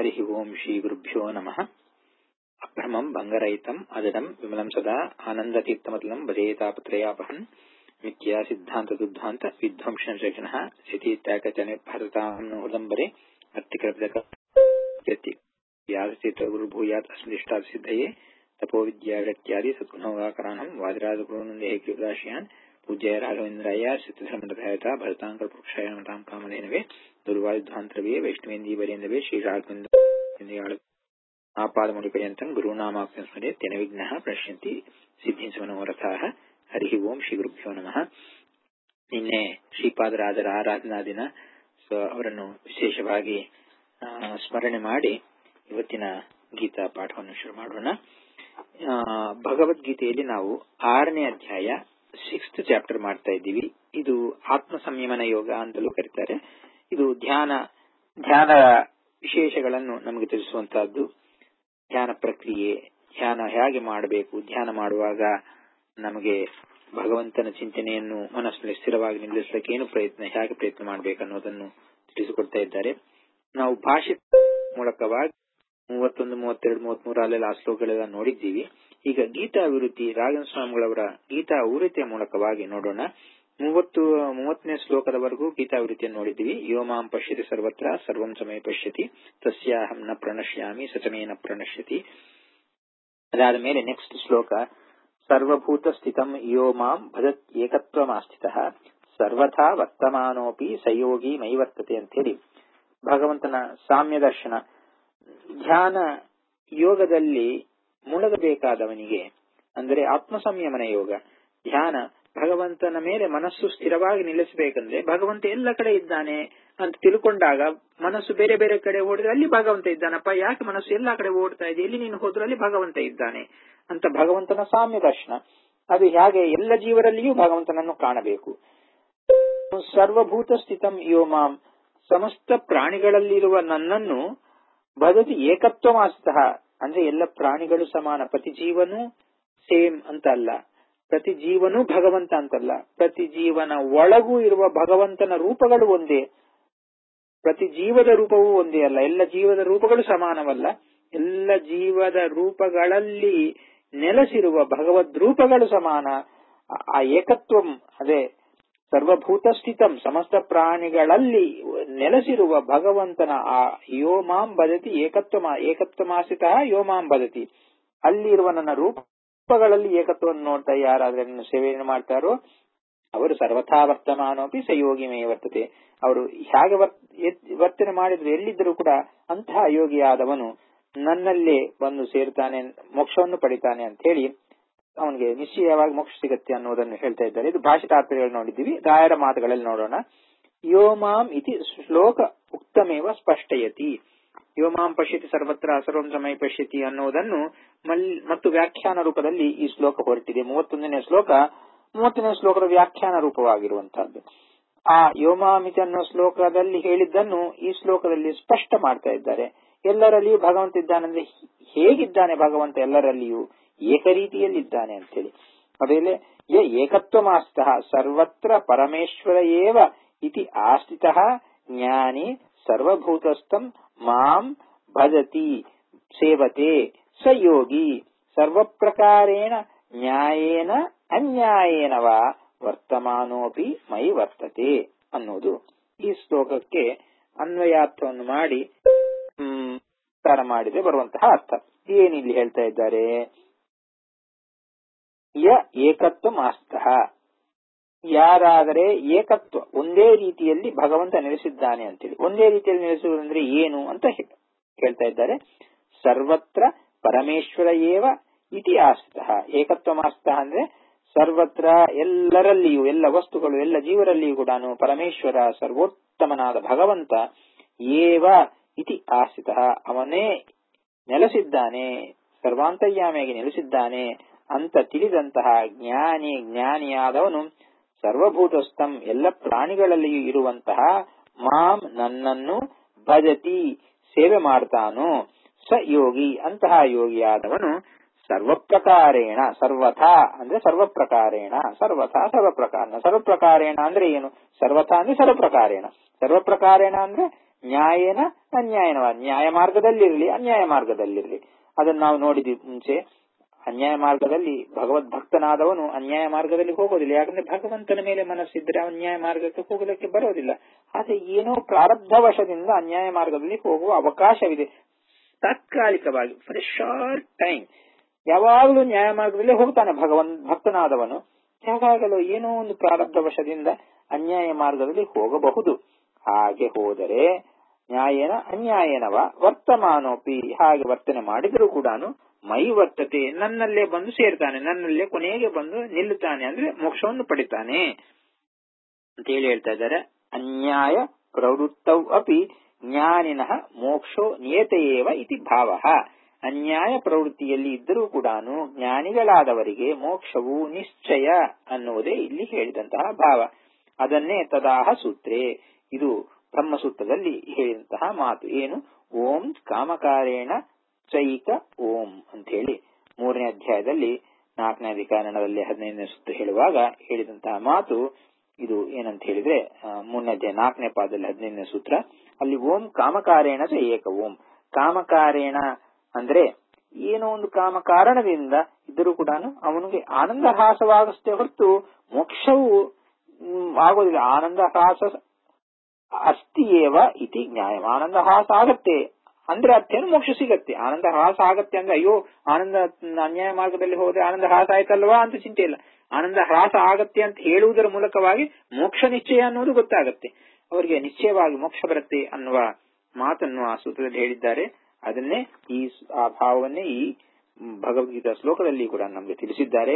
हरिः ओम् श्रीगुरुभ्यो नमः अभ्रमम् भङ्गरहितम् अजडम् विमलम् सदा आनन्दतीर्थमतुलम् भजेतापत्रयापहन् मिथ्या सिद्धान्तदुद्धान्त विध्वंसनशेषणः स्थितित्यागचनिर्भरताम् हृदम्बरे अत्तिकल्पितकर्ति व्यासचित्रगुरुभूयात् अस्मदिष्टासिद्धये तपोविद्याशक्त्यादि सद्गुणोगाकराणम् वादिराजगुरुनन्देः कृपदाशयान् पूज्याय राघवेन्द्राय सिद्धधर्मरथायता भरताङ्कपुरुषाय नमताम् कामधेनवे दुर्वायुध्वान्तरवे वैष्णवेन्दीवरेन्दवे श्रीराघवेन्द्र आपादमुनिपर्यन्तम् गुरूणामाप्यं स्मरे तेन विघ्नः प्रणश्यन्ति ಸಿದ್ಧಿಂಚ ಮನೋರಥಾಹ ಹರಿ ಓಂ ಶ್ರೀ ಗುರುಭ್ಯೋ ನಮಃ ನಿನ್ನೆ ಶ್ರೀಪಾದರಾಜರ ಆರಾಧನಾ ದಿನ ಸೊ ಅವರನ್ನು ವಿಶೇಷವಾಗಿ ಸ್ಮರಣೆ ಮಾಡಿ ಇವತ್ತಿನ ಗೀತಾ ಪಾಠವನ್ನು ಶುರು ಮಾಡೋಣ ಭಗವದ್ಗೀತೆಯಲ್ಲಿ ನಾವು ಆರನೇ ಅಧ್ಯಾಯ ಸಿಕ್ಸ್ತ್ ಚಾಪ್ಟರ್ ಮಾಡ್ತಾ ಇದ್ದೀವಿ ಇದು ಆತ್ಮ ಸಂಯಮನ ಯೋಗ ಅಂತಲೂ ಕರೀತಾರೆ ಇದು ಧ್ಯಾನ ಧ್ಯಾನ ವಿಶೇಷಗಳನ್ನು ನಮಗೆ ತಿಳಿಸುವಂತಹದ್ದು ಧ್ಯಾನ ಪ್ರಕ್ರಿಯೆ ಧ್ಯಾನ ಹೇಗೆ ಮಾಡಬೇಕು ಧ್ಯಾನ ಮಾಡುವಾಗ ನಮಗೆ ಭಗವಂತನ ಚಿಂತನೆಯನ್ನು ಮನಸ್ಸಿನಲ್ಲಿ ಸ್ಥಿರವಾಗಿ ನಿಲ್ಲಿಸಲಿಕ್ಕೆ ಏನು ಪ್ರಯತ್ನ ಹೇಗೆ ಪ್ರಯತ್ನ ಮಾಡಬೇಕು ಅನ್ನೋದನ್ನು ತಿಳಿಸಿಕೊಡ್ತಾ ಇದ್ದಾರೆ ನಾವು ಭಾಷೆ ಮೂಲಕವಾಗಿ ಮೂವತ್ತೊಂದು ಮೂವತ್ತೆರಡು ಮೂವತ್ತ್ ಮೂರಲ್ಲೆಲ್ಲ ಆ ಶ್ಲೋಕಗಳೆಲ್ಲ ನೋಡಿದ್ದೀವಿ ಈಗ ಗೀತಾ ಅಭಿವೃದ್ಧಿ ರಾಜನ್ ಸ್ವಾಮಿಗಳವರ ಗೀತಾ ಅವೃತ್ತಿಯ ಮೂಲಕವಾಗಿ ನೋಡೋಣ ಮೂವತ್ತು ಮೂವತ್ತನೇ ಶ್ಲೋಕದವರೆಗೂ ಗೀತಾವೃತ್ತಿಯನ್ನು ನೋಡಿದ್ದೀವಿ ಯೋಮಾಂ ಪಶ್ಯತಿ ಸರ್ವತ್ರ ಸರ್ವಂ ಸಮಯ ಪಶ್ಯತಿ ತಸ್ಯಾಹಂ ನ ಪ್ರಣಶ್ಯಾಮಿ ಸಚಮೇ ನ ಪ್ರಣಶ್ಯತಿ ಅದಾದ ಮೇಲೆ ನೆಕ್ಸ್ಟ್ ಶ್ಲೋಕ ಸರ್ವಭೂತ ಸ್ಥಿತಂ ಯೋ ಮಾಂ ಭಜತ್ ಏಕತ್ವಮಾಸ್ಥಿತ ಸರ್ವಥಾ ವರ್ತಮಾನೋಪಿ ಸಯೋಗಿ ಮೈ ವರ್ತತೆ ಅಂತ ಹೇಳಿ ಭಗವಂತನ ಸಾಮ್ಯ ದರ್ಶನ ಧ್ಯಾನ ಯೋಗದಲ್ಲಿ ಮುಳುಗಬೇಕಾದವನಿಗೆ ಅಂದರೆ ಆತ್ಮ ಸಂಯಮನ ಯೋಗ ಧ್ಯಾನ ಭಗವಂತನ ಮೇಲೆ ಮನಸ್ಸು ಸ್ಥಿರವಾಗಿ ನಿಲ್ಲಿಸಬೇಕಂದ್ರೆ ಭಗವಂತ ಎಲ್ಲ ಕಡೆ ಇದ್ದಾನೆ ಅಂತ ತಿಳ್ಕೊಂಡಾಗ ಮನಸ್ಸು ಬೇರೆ ಬೇರೆ ಕಡೆ ಓಡಿದ್ರೆ ಅಲ್ಲಿ ಭಗವಂತ ಇದ್ದಾನಪ್ಪ ಯಾಕೆ ಮನಸ್ಸು ಎಲ್ಲಾ ಕಡೆ ಓಡ್ತಾ ಇದೆ ಎಲ್ಲಿ ನೀನು ಹೋದ್ರೂ ಅಲ್ಲಿ ಭಗವಂತ ಇದ್ದಾನೆ ಅಂತ ಭಗವಂತನ ಸಾಮ್ಯ ದರ್ಶನ ಅದು ಹೇಗೆ ಎಲ್ಲ ಜೀವರಲ್ಲಿಯೂ ಭಗವಂತನನ್ನು ಕಾಣಬೇಕು ಸರ್ವಭೂತ ಸ್ಥಿತಂ ಯೋಮಾಂ ಸಮಸ್ತ ಪ್ರಾಣಿಗಳಲ್ಲಿರುವ ನನ್ನನ್ನು ಭಜತಿ ಏಕತ್ವಮಾಸ್ತಃ ಅಂದ್ರೆ ಎಲ್ಲ ಪ್ರಾಣಿಗಳು ಸಮಾನ ಪ್ರತಿ ಜೀವನು ಸೇಮ್ ಅಂತ ಅಲ್ಲ ಪ್ರತಿ ಜೀವನೂ ಭಗವಂತ ಅಂತಲ್ಲ ಪ್ರತಿ ಜೀವನ ಒಳಗೂ ಇರುವ ಭಗವಂತನ ರೂಪಗಳು ಒಂದೇ ಪ್ರತಿ ಜೀವದ ರೂಪವೂ ಒಂದೇ ಅಲ್ಲ ಎಲ್ಲ ಜೀವದ ರೂಪಗಳು ಸಮಾನವಲ್ಲ ಎಲ್ಲ ಜೀವದ ರೂಪಗಳಲ್ಲಿ ನೆಲೆಸಿರುವ ಭಗವದ್ ರೂಪಗಳು ಸಮಾನ ಆ ಏಕತ್ವಂ ಅದೇ ಸರ್ವಭೂತ ಸ್ಥಿತಂ ಸಮಸ್ತ ಪ್ರಾಣಿಗಳಲ್ಲಿ ನೆಲೆಸಿರುವ ಭಗವಂತನ ಆ ಯೋಮಾಂ ಬದತಿ ಏಕತ್ವ ಏಕತ್ವಮಾಸಿತ ಯೋಮಾಂ ಬದತಿ ಅಲ್ಲಿರುವ ನನ್ನ ರೂಪಗಳಲ್ಲಿ ಏಕತ್ವವನ್ನು ನೋಡ್ತಾ ಯಾರಾದ್ರೆ ನನ್ನ ಸೇವೆಯನ್ನು ಮಾಡ್ತಾರೋ ಅವರು ಸರ್ವಥಾ ವರ್ತಮಾನೋಪಿ ಸಯೋಗಿಮೇ ವರ್ತತೆ ಅವರು ಹೇಗೆ ವರ್ತನೆ ಮಾಡಿದ್ರು ಎಲ್ಲಿದ್ದರೂ ಕೂಡ ಅಂತಹ ಯೋಗಿಯಾದವನು ನನ್ನಲ್ಲೇ ಬಂದು ಸೇರ್ತಾನೆ ಮೋಕ್ಷವನ್ನು ಪಡಿತಾನೆ ಅಂತ ಹೇಳಿ ಅವನಿಗೆ ನಿಶ್ಚಯವಾಗಿ ಮೋಕ್ಷ ಸಿಗತ್ತೆ ಅನ್ನೋದನ್ನು ಹೇಳ್ತಾ ಇದ್ದಾರೆ ಇದು ಭಾಷೆ ತಾತ್ಪರ್ಯಗಳು ನೋಡಿದ್ದೀವಿ ರಾಯರ ಮಾತುಗಳಲ್ಲಿ ನೋಡೋಣ ಯೋಮಾಂ ಇತಿ ಶ್ಲೋಕ ಉಕ್ತಮೇವ ಸ್ಪಷ್ಟಯತಿ ಯೋಮಾಂ ಪಶ್ಯತಿ ಸರ್ವತ್ರ ಸರ್ವಂ ಸಮಯ ಪಶ್ಯತಿ ಅನ್ನೋದನ್ನು ಮಲ್ ಮತ್ತು ವ್ಯಾಖ್ಯಾನ ರೂಪದಲ್ಲಿ ಈ ಶ್ಲೋಕ ಹೊರಟಿದೆ ಮೂವತ್ತೊಂದನೇ ಶ್ಲೋಕ ಮೂವತ್ತನೇ ಶ್ಲೋಕದ ವ್ಯಾಖ್ಯಾನ ರೂಪವಾಗಿರುವಂತಹದ್ದು ಆ ಯೋಮಾಮಿತಿ ಅನ್ನೋ ಶ್ಲೋಕದಲ್ಲಿ ಹೇಳಿದ್ದನ್ನು ಈ ಶ್ಲೋಕದಲ್ಲಿ ಸ್ಪಷ್ಟ ಮಾಡ್ತಾ ಇದ್ದಾರೆ ಎಲ್ಲರಲ್ಲಿಯೂ ಭಗವಂತ ಇದ್ದಾನಂದ್ರೆ ಹೇಗಿದ್ದಾನೆ ಭಗವಂತ ಎಲ್ಲರಲ್ಲಿಯೂ ಏಕರೀತಿಯಲ್ಲಿದ್ದಾನೆ ಅಂತೇಳಿ ಅದೇಲೆ ಯ ಏಕತ್ವಮಾಸ್ತಃ ಸರ್ವತ್ರ ಪರಮೇಶ್ವರ ಏವ ಇತಿ ಆಸ್ಥಿತ ಜ್ಞಾನಿ ಸರ್ವಭೂತಸ್ಥಂ ಮಾಂ ಭಜತಿ ಸೇವತೆ ಸ ಯೋಗಿ ಸರ್ವಪ್ರಕಾರೇಣ ನ್ಯಾಯೇನ ಅನ್ಯಾಯೇನ ವಾ ವರ್ತಮಾನೋಪಿ ಮೈ ವರ್ತತೆ ಅನ್ನೋದು ಈ ಶ್ಲೋಕಕ್ಕೆ ಅನ್ವಯಾರ್ಥವನ್ನು ಮಾಡಿ ವಿಸ್ತಾರ ಮಾಡಿದ್ರೆ ಬರುವಂತಹ ಅರ್ಥ ಏನಿಲ್ಲಿ ಹೇಳ್ತಾ ಇದ್ದಾರೆ ಯ ಏಕತ್ವ ಮಾಸ್ತಃ ಯಾರಾದರೆ ಏಕತ್ವ ಒಂದೇ ರೀತಿಯಲ್ಲಿ ಭಗವಂತ ನೆಲೆಸಿದ್ದಾನೆ ಅಂತೇಳಿ ಒಂದೇ ರೀತಿಯಲ್ಲಿ ನೆಲೆಸುವುದಂದ್ರೆ ಏನು ಅಂತ ಹೇಳ್ತಾ ಇದ್ದಾರೆ ಸರ್ವತ್ರ ಪರಮೇಶ್ವರ ಏವ ಇತಿ ಆಸ್ತಃ ಏಕತ್ವ ಮಾಸ್ತಃ ಅಂದ್ರೆ ಸರ್ವತ್ರ ಎಲ್ಲರಲ್ಲಿಯೂ ಎಲ್ಲ ವಸ್ತುಗಳು ಎಲ್ಲ ಜೀವರಲ್ಲಿಯೂ ಕೂಡ ಪರಮೇಶ್ವರ ಸರ್ವೋತ್ತಮನಾದ ಭಗವಂತ ಏವ ಇತಿ ಆಸ್ಥಿತ ಅವನೇ ನೆಲೆಸಿದ್ದಾನೆ ಸರ್ವಾಂತರ್ಯಾಮಿಯಾಗಿ ನೆಲೆಸಿದ್ದಾನೆ ಅಂತ ತಿಳಿದಂತಹ ಜ್ಞಾನಿ ಜ್ಞಾನಿಯಾದವನು ಸರ್ವಭೂತಸ್ಥಂ ಎಲ್ಲ ಪ್ರಾಣಿಗಳಲ್ಲಿಯೂ ಇರುವಂತಹ ಮಾಂ ನನ್ನನ್ನು ಭಜತಿ ಸೇವೆ ಮಾಡ್ತಾನೋ ಸ ಯೋಗಿ ಅಂತಹ ಯೋಗಿಯಾದವನು ಸರ್ವಪ್ರಕಾರೇಣ ಸರ್ವಥಾ ಅಂದ್ರೆ ಸರ್ವಪ್ರಕಾರೇಣ ಸರ್ವಥಾ ಸರ್ವಪ್ರಕಾರ ಸರ್ವಪ್ರಕಾರೇಣ ಅಂದ್ರೆ ಏನು ಸರ್ವಥಾ ಅಂದ್ರೆ ಸರ್ವಪ್ರಕಾರೇಣ ಸರ್ವಪ್ರಕಾರೇಣ ಅಂದ್ರೆ ನ್ಯಾಯನ ಅನ್ಯಾಯನವ ನ್ಯಾಯ ಮಾರ್ಗದಲ್ಲಿರಲಿ ಅನ್ಯಾಯ ಮಾರ್ಗದಲ್ಲಿರಲಿ ಅದನ್ನು ನಾವು ನೋಡಿದ್ವಿ ಮುಂಚೆ ಅನ್ಯಾಯ ಮಾರ್ಗದಲ್ಲಿ ಭಗವದ್ಭಕ್ತನಾದವನು ಅನ್ಯಾಯ ಮಾರ್ಗದಲ್ಲಿ ಹೋಗೋದಿಲ್ಲ ಯಾಕಂದ್ರೆ ಭಗವಂತನ ಮೇಲೆ ಮನಸ್ಸಿದ್ರೆ ಅನ್ಯಾಯ ಮಾರ್ಗಕ್ಕೆ ಹೋಗಲಿಕ್ಕೆ ಬರೋದಿಲ್ಲ ಆದ್ರೆ ಏನೋ ಪ್ರಾರಬ್ಧವಶದಿಂದ ಅನ್ಯಾಯ ಮಾರ್ಗದಲ್ಲಿ ಹೋಗುವ ಅವಕಾಶವಿದೆ ತಾತ್ಕಾಲಿಕವಾಗಿ ಫಾರ್ ಎ ಶಾರ್ಟ್ ಟೈಮ್ ಯಾವಾಗಲೂ ನ್ಯಾಯ ಮಾರ್ಗದಲ್ಲಿ ಹೋಗ್ತಾನೆ ಭಗವನ್ ಭಕ್ತನಾದವನು ಯಾವಾಗಲೂ ಏನೋ ಒಂದು ಪ್ರಾರಬ್ಧವಶದಿಂದ ಅನ್ಯಾಯ ಮಾರ್ಗದಲ್ಲಿ ಹೋಗಬಹುದು ಹಾಗೆ ಹೋದರೆ ನ್ಯಾಯನ ಅನ್ಯಾಯನವ ವರ್ತಮಾನೋಪಿ ಹಾಗೆ ವರ್ತನೆ ಮಾಡಿದರೂ ಕೂಡ ಮೈ ವರ್ತತೆ ನನ್ನಲ್ಲೇ ಬಂದು ಸೇರ್ತಾನೆ ನನ್ನಲ್ಲೇ ಕೊನೆಗೆ ಬಂದು ನಿಲ್ಲುತ್ತಾನೆ ಅಂದ್ರೆ ಮೋಕ್ಷವನ್ನು ಪಡಿತಾನೆ ಅಂತ ಹೇಳಿ ಹೇಳ್ತಾ ಇದ್ದಾರೆ ಅನ್ಯಾಯ ಪ್ರವೃತ್ತೌ ಅಪಿ ಜ್ಞಾನಿನಃ ಮೋಕ್ಷೋ ನಿಯತೆಯೇವ ಇತಿ ಭಾವ ಅನ್ಯಾಯ ಪ್ರವೃತ್ತಿಯಲ್ಲಿ ಇದ್ದರೂ ಕೂಡ ಜ್ಞಾನಿಗಳಾದವರಿಗೆ ಮೋಕ್ಷವು ನಿಶ್ಚಯ ಅನ್ನುವುದೇ ಇಲ್ಲಿ ಹೇಳಿದಂತಹ ಭಾವ ಅದನ್ನೇ ತದಾಹ ಸೂತ್ರೇ ಇದು ಬ್ರಹ್ಮಸೂತ್ರದಲ್ಲಿ ಹೇಳಿದಂತಹ ಮಾತು ಏನು ಓಂ ಕಾಮಕಾರೇಣ ಚೈಕ ಓಂ ಅಂತ ಹೇಳಿ ಮೂರನೇ ಅಧ್ಯಾಯದಲ್ಲಿ ನಾಲ್ಕನೇ ಅಧಿಕಾರಣದಲ್ಲಿ ಹದಿನೈದನೇ ಸೂತ್ರ ಹೇಳುವಾಗ ಹೇಳಿದಂತಹ ಮಾತು ಇದು ಏನಂತ ಹೇಳಿದ್ರೆ ಮೂರನೇ ಅಧ್ಯಾಯ ನಾಲ್ಕನೇ ಪಾದದಲ್ಲಿ ಹದಿನೈದನೇ ಸೂತ್ರ ಅಲ್ಲಿ ಓಂ ಕಾಮಕಾರೇಣ ಚ ಏಕ ಓಂ ಕಾಮಕಾರೇಣ ಅಂದ್ರೆ ಏನೋ ಒಂದು ಕಾಮ ಕಾರಣದಿಂದ ಇದ್ದರೂ ಕೂಡ ಅವನಿಗೆ ಆನಂದ ಹಾಸವಾಗಷ್ಟೇ ಹೊರತು ಮೋಕ್ಷವು ಆಗೋದಿಲ್ಲ ಆನಂದ ಹಾಸ ಅಸ್ತಿಯೇವ ಇತಿ ನ್ಯಾಯ ಆನಂದ ಹಾಸ ಆಗತ್ತೆ ಅಂದ್ರೆ ಅರ್ಥೇನು ಮೋಕ್ಷ ಸಿಗತ್ತೆ ಆನಂದ ಹಾಸ ಆಗತ್ತೆ ಅಂದ್ರೆ ಅಯ್ಯೋ ಆನಂದ ಅನ್ಯಾಯ ಮಾರ್ಗದಲ್ಲಿ ಹೋದ್ರೆ ಆನಂದ ಹಾಸ ಆಯ್ತಲ್ವಾ ಅಂತ ಚಿಂತೆ ಇಲ್ಲ ಆನಂದ ಹ್ರಾಸ ಆಗತ್ತೆ ಅಂತ ಹೇಳುವುದರ ಮೂಲಕವಾಗಿ ಮೋಕ್ಷ ನಿಶ್ಚಯ ಅನ್ನೋದು ಗೊತ್ತಾಗತ್ತೆ ಅವರಿಗೆ ನಿಶ್ಚಯವಾಗಿ ಮೋಕ್ಷ ಬರುತ್ತೆ ಅನ್ನುವ ಮಾತನ್ನು ಆ ಸೂತ್ರದಲ್ಲಿ ಹೇಳಿದ್ದಾರೆ ಅದನ್ನೇ ಈ ಆ ಭಾವವನ್ನೇ ಈ ಭಗವದ್ಗೀತಾ ಶ್ಲೋಕದಲ್ಲಿ ಕೂಡ ನಮಗೆ ತಿಳಿಸಿದ್ದಾರೆ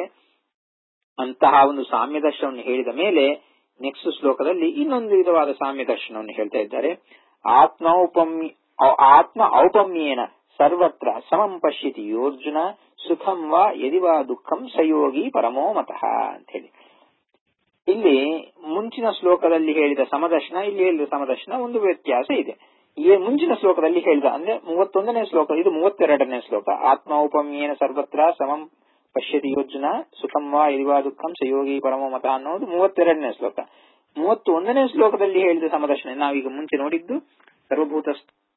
ಅಂತಹ ಒಂದು ಸಾಮ್ಯ ದರ್ಶನವನ್ನು ಹೇಳಿದ ಮೇಲೆ ನೆಕ್ಸ್ಟ್ ಶ್ಲೋಕದಲ್ಲಿ ಇನ್ನೊಂದು ವಿಧವಾದ ಸಾಮ್ಯ ದರ್ಶನವನ್ನು ಹೇಳ್ತಾ ಇದ್ದಾರೆ ಆತ್ಮೌಪಮ್ಯ ಆತ್ಮ ಔಪಮ್ಯೇನ ಸರ್ವತ್ರ ಸಮಂ ಪಶ್ಯತಿ ಯೋರ್ಜುನ ಸುಖಂ ವಾ ಯದಿ ವಾ ದುಃಖಂ ಸಯೋಗಿ ಪರಮೋ ಮತಃ ಅಂತ ಹೇಳಿ ಇಲ್ಲಿ ಮುಂಚಿನ ಶ್ಲೋಕದಲ್ಲಿ ಹೇಳಿದ ಸಮದರ್ಶನ ಇಲ್ಲಿ ಹೇಳಿದ ಸಮದರ್ಶನ ಒಂದು ವ್ಯತ್ಯಾಸ ಇದೆ ಈ ಮುಂಚಿನ ಶ್ಲೋಕದಲ್ಲಿ ಹೇಳಿದ ಅಂದ್ರೆ ಮೂವತ್ತೊಂದನೇ ಶ್ಲೋಕ ಇದು ಮೂವತ್ತೆರಡನೇ ಶ್ಲೋಕ ಆತ್ಮ ಉಪಮ್ಯೇನ ಸರ್ವತ್ರ ಸಮಂ ಪಶ್ಯತಿ ಯೋಜನ ಸುಖಂ ವಾ ಯದಿವಾ ದುಃಖಂ ಸಯೋಗಿ ಪರಮೋ ಮತ ಅನ್ನೋದು ಮೂವತ್ತೆರಡನೇ ಶ್ಲೋಕ ಮೂವತ್ತೊಂದನೇ ಶ್ಲೋಕದಲ್ಲಿ ಹೇಳಿದ ಸಮದರ್ಶನ ನಾವೀಗ ಮುಂಚೆ ನೋಡಿದ್ದು ಸರ್ವಭೂತ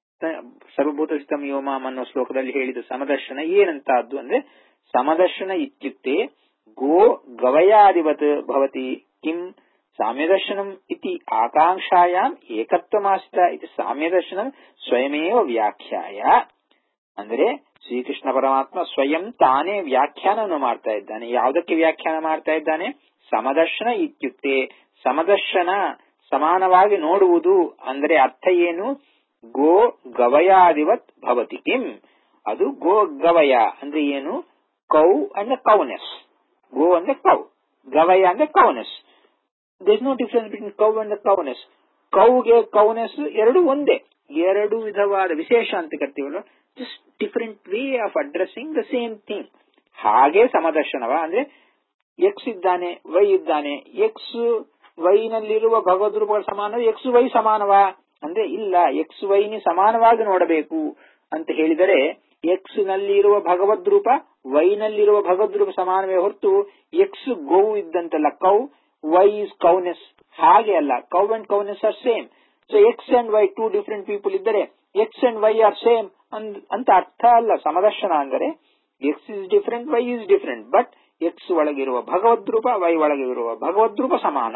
ಸರ್ವಭೂತ ಸ್ಥಿತಂ ಯೋಮಾಮ್ ಅನ್ನೋ ಶ್ಲೋಕದಲ್ಲಿ ಹೇಳಿದ ಸಮದರ್ಶನ ಏನಂತದ್ದು ಅಂದ್ರೆ ಸಮದರ್ಶನ ಇತ್ಯುಕ್ತೆ ಗೋ ಗವಯಾದಿವತ್ ಭವತಿ ಕಿಂ ಸಾಮ್ಯದರ್ಶನಂ ಇತಿ ಆಕಾಂಕ್ಷಾಯಾಮ್ ಏಕತ್ವಮಾಸಿತ ಇತಿ ಸಾಮ್ಯದರ್ಶನಂ ಸ್ವಯಮೇವ ವ್ಯಾಖ್ಯಾಯ ಅಂದ್ರೆ ಶ್ರೀಕೃಷ್ಣ ಪರಮಾತ್ಮ ಸ್ವಯಂ ತಾನೇ ವ್ಯಾಖ್ಯಾನವನ್ನು ಮಾಡ್ತಾ ಇದ್ದಾನೆ ಯಾವುದಕ್ಕೆ ವ್ಯಾಖ್ಯಾನ ಮಾಡ್ತಾ ಇದ್ದಾನೆ ಸಮದರ್ಶನ ಇತ್ಯುಕ್ತೆ ಸಮದರ್ಶನ ಸಮಾನವಾಗಿ ನೋಡುವುದು ಅಂದ್ರೆ ಅರ್ಥ ಏನು ಗೋ ಗವಯಾದಿವತ್ ಭವತಿ ಕಿಂ ಅದು ಗೋ ಗವಯ ಅಂದ್ರೆ ಏನು ಕೌ ಅಂದ್ರೆ ಕೌನೆಸ್ ಗೋ ಅಂದ್ರೆ ಕೌ ಗವಯ ಅಂದ್ರೆ cowness does no difference between cow and cowness ಕೌಗೆ ಕೌನೆಸ್ ಎರಡು ಒಂದೇ ಎರಡು ವಿಧವಾದ ವಿಶೇಷ ಅಂತ ಕರಿತೀವಲ್ಲ just different way of addressing the same thing ಹಾಗೆ ಸಮದರ್ಶನವ ಅಂದ್ರೆ ಎಕ್ಸ್ ಇದ್ದಾನೆ ವೈ ಇದ್ದಾನೆ ಎಕ್ಸ್ ವೈನಲ್ಲಿರುವ ಭಗವದ್ ರೂಪಗಳ ಸಮಾನ ಎಕ್ಸ್ ವೈ ಸಮಾನವಾ ಅಂದ್ರೆ ಇಲ್ಲ ಎಕ್ಸ್ ವೈನಿ ಸಮಾನವಾಗಿ ನೋಡಬೇಕು ಅಂತ ಹೇಳಿದರೆ ಎಕ್ಸ್ ನಲ್ಲಿ ಇರುವ ಭಗವದ್ ರೂಪ ವೈನಲ್ಲಿರುವ ಭಗವದ್ ರೂಪ ಸಮಾನವೇ ಹೊರತು ಎಕ್ಸ್ ಗೋವು ಇದ್ದಂತಲ್ಲ ಕೌ ವೈ ಇಸ್ ಕೌನೆಸ್ ಹಾಗೆ ಅಲ್ಲ cow and cowness are same so X and Y two different people ಇದ್ದರೆ X and Y are same ಅಂತ ಅರ್ಥ ಅಲ್ಲ ಸಮದರ್ಶನ ಅಂದರೆ X is different Y is different but X ಒಳಗಿರುವ ಭಗವದ್ ರೂಪ ವೈ ಒಳಗಿರುವ ಭಗವದ್ ರೂಪ ಸಮಾನ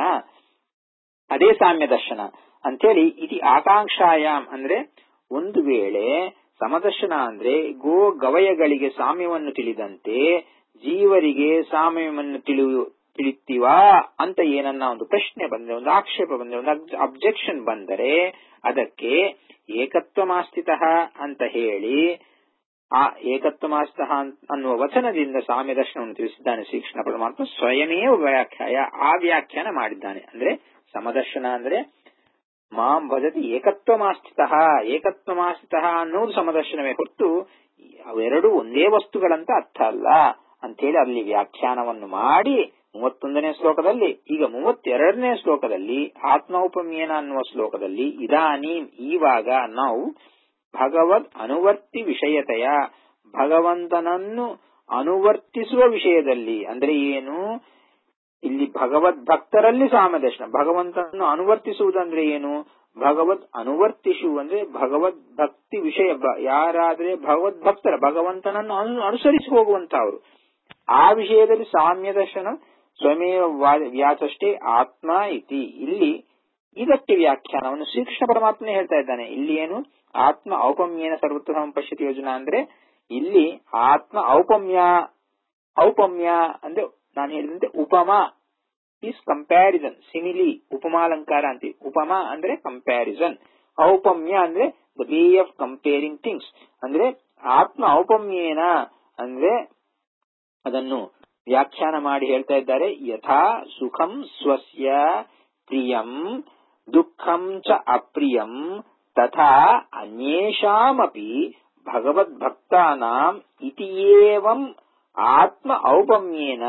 ಅದೇ ಸಾಮ್ಯ ದರ್ಶನ ಅಂತೇಳಿ ಇತಿ ಆಕಾಂಕ್ಷಾಯಾಮ್ ಅಂದ್ರೆ ಒಂದು ವೇಳೆ ಸಮದರ್ಶನ ಅಂದ್ರೆ ಗೋ ಗವಯಗಳಿಗೆ ಸಾಮ್ಯವನ್ನು ತಿಳಿದಂತೆ ಜೀವರಿಗೆ ಸಾಮ್ಯವನ್ನು ತಿಳಿಯು ತಿಳಿತೀವಾ ಅಂತ ಏನನ್ನ ಒಂದು ಪ್ರಶ್ನೆ ಬಂದ್ರೆ ಒಂದು ಆಕ್ಷೇಪ ಬಂದ್ರೆ ಒಂದು ಅಬ್ಜೆಕ್ಷನ್ ಬಂದರೆ ಅದಕ್ಕೆ ಏಕತ್ವಮಾಸ್ಥಿತ ಅಂತ ಹೇಳಿ ಆ ಏಕತ್ವಮಾಸ್ತ ಅನ್ನುವ ವಚನದಿಂದ ಸಾಮ್ಯ ದರ್ಶನವನ್ನು ತಿಳಿಸಿದ್ದಾನೆ ಶ್ರೀಕೃಷ್ಣ ಪರಮಾತ್ಮ ಸ್ವಯಮೇವ ವ್ಯಾಖ್ಯಾಯ ಆ ವ್ಯಾಖ್ಯಾನ ಮಾಡಿದ್ದಾನೆ ಅಂದ್ರೆ ಸಮದರ್ಶನ ಅಂದ್ರೆ ಮಾಂ ಭಜತಿ ಏಕತ್ವಮಾಸ್ಥಿತ ಏಕತ್ವಮಾಸ್ಥಿತ ಅನ್ನೋದು ಸಮದರ್ಶನವೇ ಹೊರತು ಅವೆರಡು ಒಂದೇ ವಸ್ತುಗಳಂತ ಅರ್ಥ ಅಲ್ಲ ಅಂತೇಳಿ ಅಲ್ಲಿ ವ್ಯಾಖ್ಯಾನವನ್ನು ಮಾಡಿ ಮೂವತ್ತೊಂದನೇ ಶ್ಲೋಕದಲ್ಲಿ ಈಗ ಮೂವತ್ತೆರಡನೇ ಶ್ಲೋಕದಲ್ಲಿ ಆತ್ಮೌಪಮ್ಯನ ಅನ್ನುವ ಶ್ಲೋಕದಲ್ಲಿ ಇದಾನೀಂ ಈವಾಗ ನಾವು ಭಗವದ್ ಅನುವರ್ತಿ ವಿಷಯತೆಯ ಭಗವಂತನನ್ನು ಅನುವರ್ತಿಸುವ ವಿಷಯದಲ್ಲಿ ಅಂದ್ರೆ ಏನು ಇಲ್ಲಿ ಭಗವದ್ ಭಕ್ತರಲ್ಲಿ ಸಾಮದರ್ಶನ ಭಗವಂತನನ್ನು ಅನುವರ್ತಿಸುವುದಂದ್ರೆ ಏನು ಭಗವದ್ ಅನುವರ್ತಿಷು ಅಂದ್ರೆ ಭಗವದ್ ಭಕ್ತಿ ವಿಷಯ ಬ- ಯಾರಾದ್ರೆ ಭಗವದ್ ಭಕ್ತರ ಭಗವಂತನನ್ನು ಅನು ಅನುಸರಿಸಿ ಹೋಗುವಂತಹವರು ಆ ವಿಷಯದಲ್ಲಿ ಸಾಮ್ಯ ದರ್ಶನ ಸ್ವಮೇವ ವಾ- ವ್ಯಾಚಷ್ಟೇ ಆತ್ಮ ಇತಿ ಇಲ್ಲಿ ಇದಕ್ಕೆ ವ್ಯಾಖ್ಯಾನವನ್ನು ಶ್ರೀಕೃಷ್ಣ ಪರಮಾತ್ಮನೇ ಹೇಳ್ತಾ ಇದ್ದಾನೆ ಇಲ್ಲಿ ಏನು ಆತ್ಮ ಔಪಮ್ಯೇನ ಸರ್ವತ್ರ ಪಶ್ಯತಿ ಯೋಜನಾ ಅಂದ್ರೆ ಇಲ್ಲಿ ಆತ್ಮ ಔಪಮ್ಯ ಔಪಮ್ಯ ಅಂದ್ರೆ ನಾನು ಹೇಳಿದಂತೆ ಉಪಮಾ ಈಸ್ ಕಂಪ್ಯಾರಿಸನ್ ಸಿಮಿಲಿ ಉಪಮಾಲಂಕಾರ ಅಂತೀವಿ ಉಪಮಾ ಅಂದ್ರೆ ಕಂಪ್ಯಾರಿಸನ್ ಔಪಮ್ಯ ಅಂದ್ರೆ the way of comparing things ಅಂದ್ರೆ ಆತ್ಮ ಔಪಮ್ಯೇನ ಅಂದ್ರೆ ಅದನ್ನು ವ್ಯಾಖ್ಯಾನ ಮಾಡಿ ಹೇಳ್ತಾ ಇದ್ದಾರೆ ಯಥಾ ಸುಖಂ ಸ್ವಸ್ಯ ಪ್ರಿಯಂ ದುಃಖಂ ಚ ಅಪ್ರಿಯಂ ತಥಾ ಅನ್ಯೇಷಾಮಪಿ ಭಗವದ್ಭಕ್ತಾನಾಂ ಇತಿ ಏವಂ ಆತ್ಮ ಔಪಮ್ಯೇನ